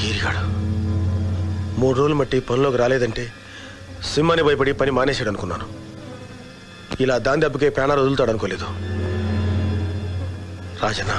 ఈరిగాడు మూడు రోజులు మట్టి పనిలోకి రాలేదంటే సింహాన్ని భయపడి పని మానేశాడు అనుకున్నాను ఇలా దాని దెబ్బకే ప్రాణాలు వదులుతాడు అనుకోలేదు రాజన్న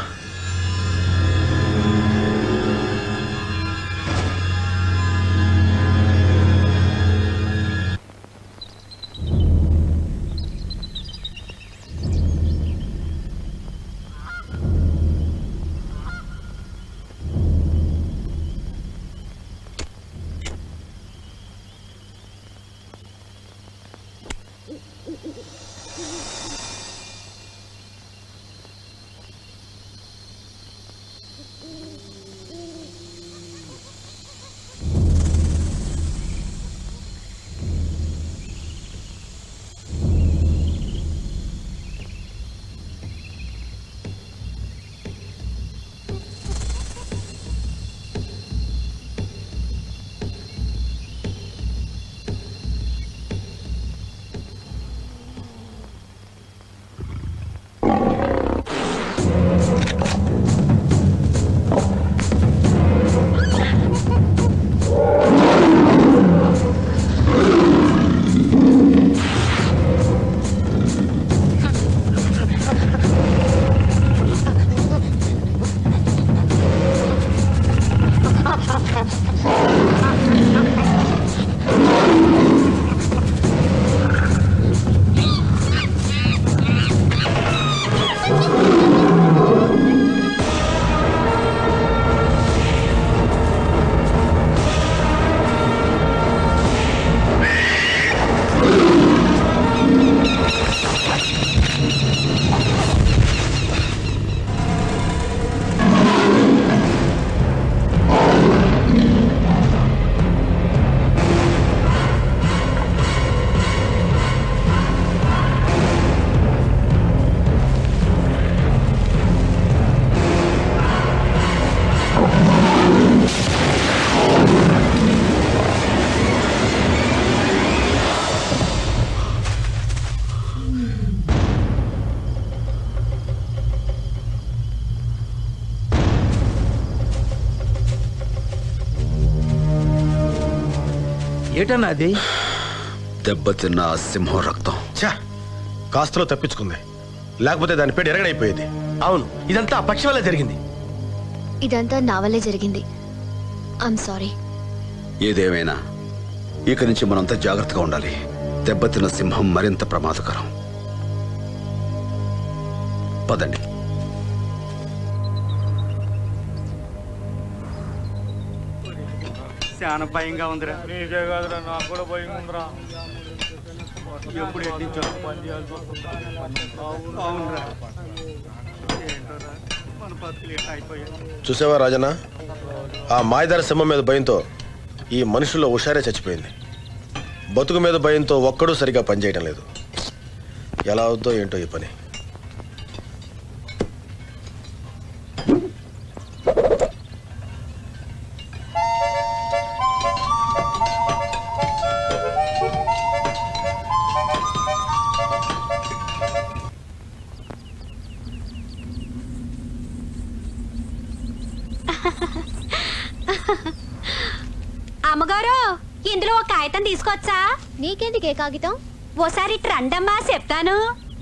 ఏటన్నా అది దెబ్బతిన్న ఆ సింహం రక్తం ఛా కాస్తలో తప్పించుకుంది లేకపోతే దాని పేరు ఎరగడైపోయేది అవును ఇదంతా ఆ పక్షి వల్ల జరిగింది ఇదంతా నా వల్లే జరిగింది ఐఎమ్ సారీ ఏదేమైనా ఇక నుంచి మనంతా జాగ్రత్తగా ఉండాలి దెబ్బతిన్న సింహం మరింత ప్రమాదకరం పదండి చాలా భయంగా ఉందిరా నీకే కాదురా నాకు కూడా భయంగా ఉందిరా ఎప్పుడు ఎట్టించా అవునరా ఏంటోరా మన బతుకులు ఎట్లా అయిపోయాయి చూసావా రాజన్న ఆ మాయదార సింహం మీద భయంతో ఈ మనుషుల్లో హుషారే చచ్చిపోయింది బతుకు మీద భయంతో ఒక్కడూ సరిగా పనిచేయడం లేదు ఎలా అవుద్దో ఏంటో ఈ పని అమ్మగారు ఇందులో ఒక కాగితం తీసుకొచ్చా నీకెందుకే కాగితం ఓసారి ఇటు రండమ్మా చెప్తాను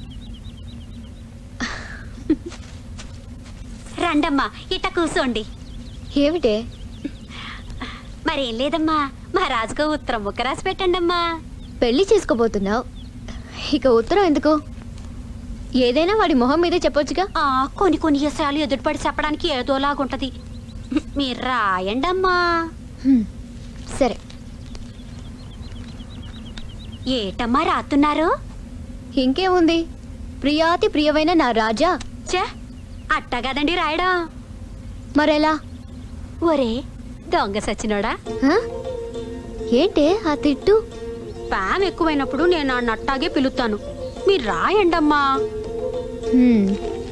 రండమ్మా ఇట్ట కూర్చోండి ఏమిటే మరేం లేదమ్మా మా రాజుకు ఉత్తరం ముక్క రాసి పెట్టండమ్మా పెళ్లి చేసుకోబోతున్నావు ఇక ఉత్తరం ఎందుకు ఏదైనా వాడి మొహం మీదే చెప్పొచ్చుగా ఆ, కొన్ని కొన్ని విషయాలు ఎదురుపడి చెప్పడానికి ఏదోలాగుంటది మీరు రాయండమ్మా హ్మ్, సరే ఏటమ్మా రాస్తున్నారు ఇంకేముంది ప్రియాతి ప్రియమైన నా రాజా చే అట్టా కదండి రాయడం మరెలా ఒరే దొంగ సచ్చినోడా హ? ఏంటే ఆ తిట్టు పామ్ ఎక్కువైనప్పుడు నేను ఆ నట్టాగే పిలుస్తాను మీరు రాయండమ్మా హ్మ్,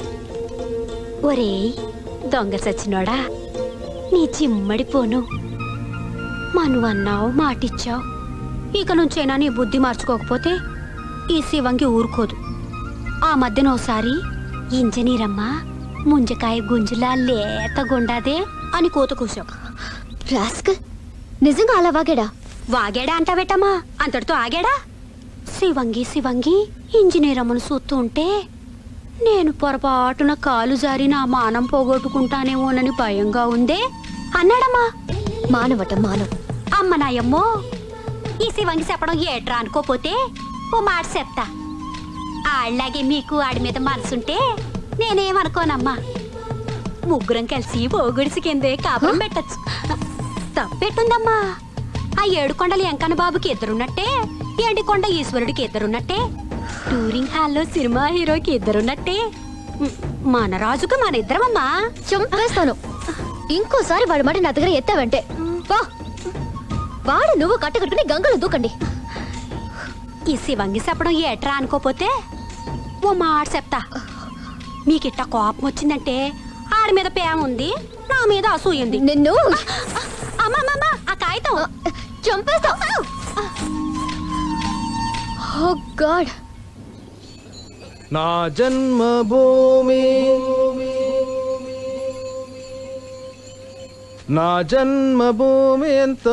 ఒరేయ్ దొంగ సచ్చినోడా నీ చిమ్మడిపోను మనువన్నావు మాటిచ్చావు ఇక నుంచైనా నీ బుద్ధి మార్చుకోకపోతే ఈ శివంగి ఊరుకోదు ఆ మధ్యన ఓసారి ఇంజనీరమ్మ ముంజకాయ గుంజులా లేత గుండాదే అని కోత కూసావు రాస్కల్ నిజంగా అలా వాగాడా వాగాడా అంటావేటమ్మా అంతటితో ఆగాడా శివంగి శివంగి ఇంజనీర్ అమ్మను చూస్తూ ఉంటే నేను పొరపాటున కాలు జారి నా మానం పోగొట్టుకుంటానేమోనని భయంగా ఉందే అన్నాడమ్మా మానవట మానవ్ అమ్మ నాయమ్మో ఈ శివంగి చెప్పడం ఏట్రా అనుకోపోతే ఓ మాట చెప్తా ఆళ్ళలాగే మీకు ఆడి మీద మనసుంటే నేనేమనుకోనమ్మా ముగ్గురం కలిసి పోగుడిసి కిందే కాపురం పెట్టచ్చు తప్పెట్టుందమ్మా ఆ ఏడు కొండలు ఎంకన్న బాబుకి ఇద్దరున్నట్టే ఏడికొండ ఈశ్వరుడికి ఇద్దరున్నట్టే టూరింగ్ హాల్లో సినిమా హీరోకి ఇద్దరున్నట్టే మ్, మన రాజుకు మన ఇద్దరమమ్మా చంపేస్తాను ఇంకోసారి వాడి మాట నా దగ్గర ఎత్తావంటే వా వాడు నువ్వు కట్టకట్టుకుని గంగలో దూకండి ఈ శివంగి చెప్పడం ఏట్రా అనుకోపోతే ఓ మాట చెప్తా మీకిట్ట కోపం వచ్చిందంటే ఆడి మీద ప్రేమ ఉంది నా మీద అసూయ ఉంది నిన్ను అమ్మమ్మమ్మ ఆ కాగితం చంపేస్తా ఓ గాడ్ నా జన్మభూమి నా జన్మభూమి ఎంతో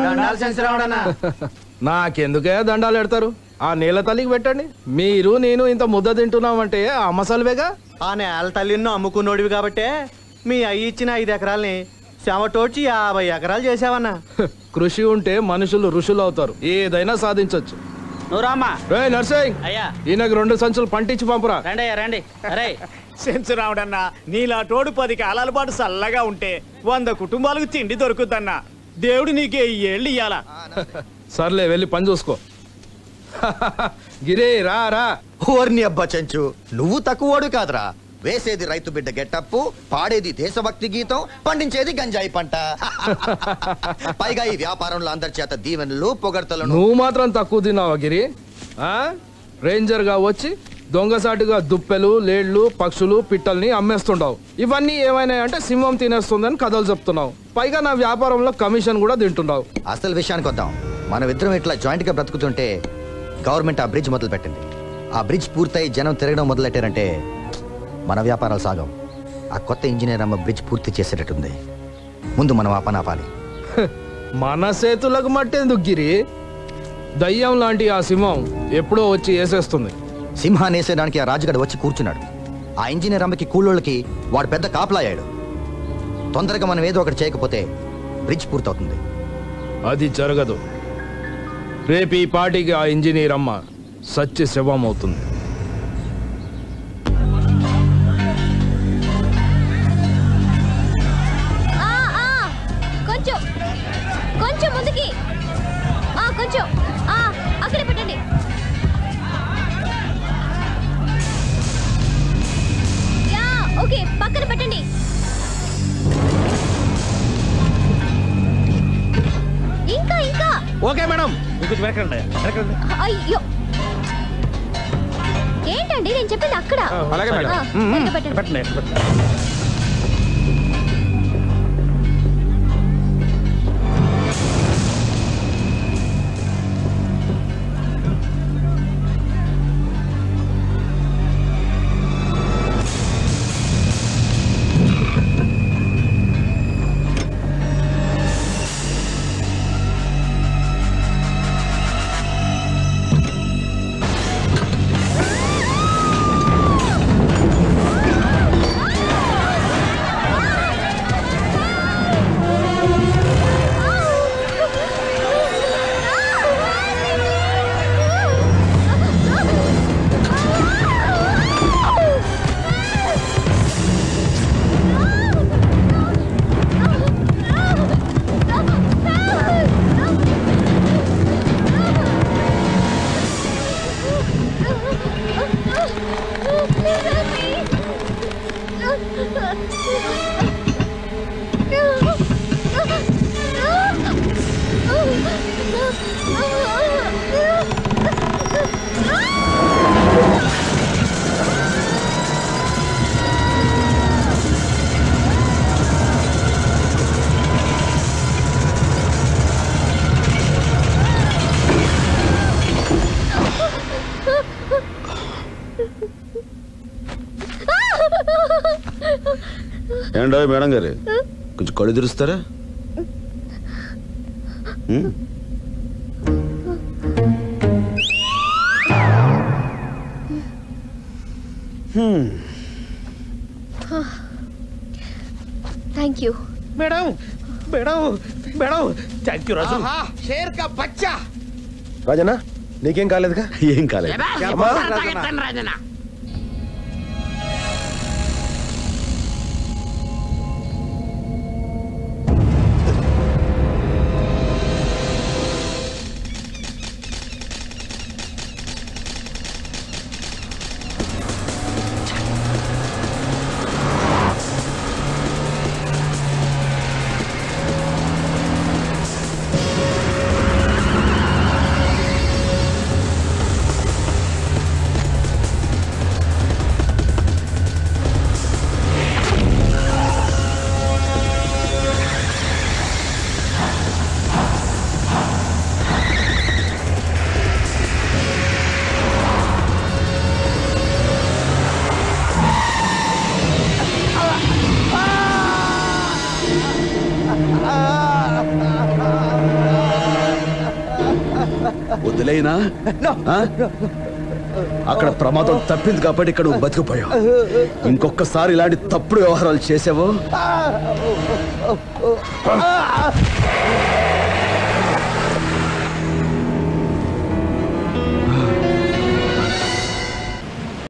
నాకెందుకే దండాలు పెడతారు ఆ నీళ్ళ తల్లికి పెట్టండి మీరు నేను ఇంత ముద్ద తింటున్నామంటే ఆ మసాలువేగా ఆ నేల తల్లిని అమ్ముకున్నోడివి కాబట్టే మీ అయ్యి ఇచ్చిన ఐదు ఎకరాల్ని చెమటోడ్చి యాభై ఎకరాలు చేసావన్నా కృషి ఉంటే మనుషులు ఋషులు అవుతారు ఏదైనా సాధించవచ్చు నువ్వు రామ్మా రే నర్సింగ్ అయ్యా ఈయనకు రెండు సంచులు పంటించి పంపురా రండి అయ్యా రండి అరే సెన్స్ రావడన్నా నీలా తోడు పది కాలాల పాటు చల్లగా ఉంటే వంద కుటుంబాలకు తిండి దొరుకుద్దన్నా దేవుడు నీకే ఈ ఏళ్ళు ఇయ్యాలా సర్లే వెళ్ళి పని చూసుకో గిరే రా రా ఓర్ని అబ్బా చెంచు నువ్వు తక్కువోడు కాదురా వేసేది రైతు బిడ్డ గెట్టప్పు పాడేది దేశభక్తి గీతం పండించేది గంజాయి పంట పైగా ఈ వ్యాపారంలో అందరి చేత దీవెనలు పొగడ్తలను నువ్వు మాత్రం తక్కువ తిన్నావా గిరి ఆ? రేంజర్గా వచ్చి దొంగసాటుగా దుప్పెలు లేళ్లు పక్షులు పిట్టల్ని అమ్మేస్తుండవు ఇవన్నీ ఏమైనా అంటే సింహం తినేస్తుందని కథలు చెప్తున్నావు పైగా నా వ్యాపారంలో కమిషన్ కూడా తింటున్నావు అసలు విషయానికి వద్దాం మనం ఇద్దరం ఇట్లా జాయింట్ గా బ్రతుకుతుంటే గవర్నమెంట్ ఆ బ్రిడ్జ్ మొదలు పెట్టింది ఆ బ్రిడ్జ్ పూర్తయి జనం తిరగడం మొదలెట్టారంటే మన వ్యాపారాలు సాగం ఆ కొత్త ఇంజనీర్ అమ్మ బ్రిడ్జ్ పూర్తి చేసేటట్టుంది ముందు మనం ఆ పని ఆపాలి హ, మన చేతులకు మట్టేందుకు గిరి దయ్యం లాంటి ఆ సింహం ఎప్పుడో వచ్చి వేసేస్తుంది సింహాన్ని వేసేయడానికి ఆ రాజుగడ వచ్చి కూర్చున్నాడు ఆ ఇంజనీర్ అమ్మకి కూలోళ్ళకి వాడు పెద్ద కాపలాయాడు తొందరగా మనం ఏదో ఒకటి చేయకపోతే బ్రిడ్జ్ పూర్తవుతుంది అది జరగదు రేపు ఈ పార్టీకి ఆ ఇంజనీర్ అమ్మ సత్య శవం అవుతుంది ఆ, ఆ, కొంచెం కొంచెం ముందుకి ఆ కొంచెం ఆ అక్కడే పెట్టండి యా ఓకే పక్కన పెట్టండి ఇంకా ఇంకా ఓకే మేడం ఇంకొంచెం వెనకండి వెనకండి అయ్యో ఏంటండి నేను చెప్పింది అక్కడ అలాగే మేడం. ఆ, సరిగ్గా పెట్టండి పెట్టండి పెట్టండి ఏండో మేడం గారు కొంచెం కళ్ళు తెరుస్తారా ఉమ్? హ్మ్. Thank you madam madam madam thank you Raju షేర్ కా బచ్చా రాజనా నీకేం కాలేదుగా ఏం కాలేదు అమ్మా రాజనా వదిలేనా ఆ? అక్కడ ప్రమాదం తప్పింది కాబట్టి ఇక్కడ నువ్వు బతికిపోయావు ఇంకొకసారి ఇలాంటి తప్పుడు వ్యవహారాలు చేసావో ఆ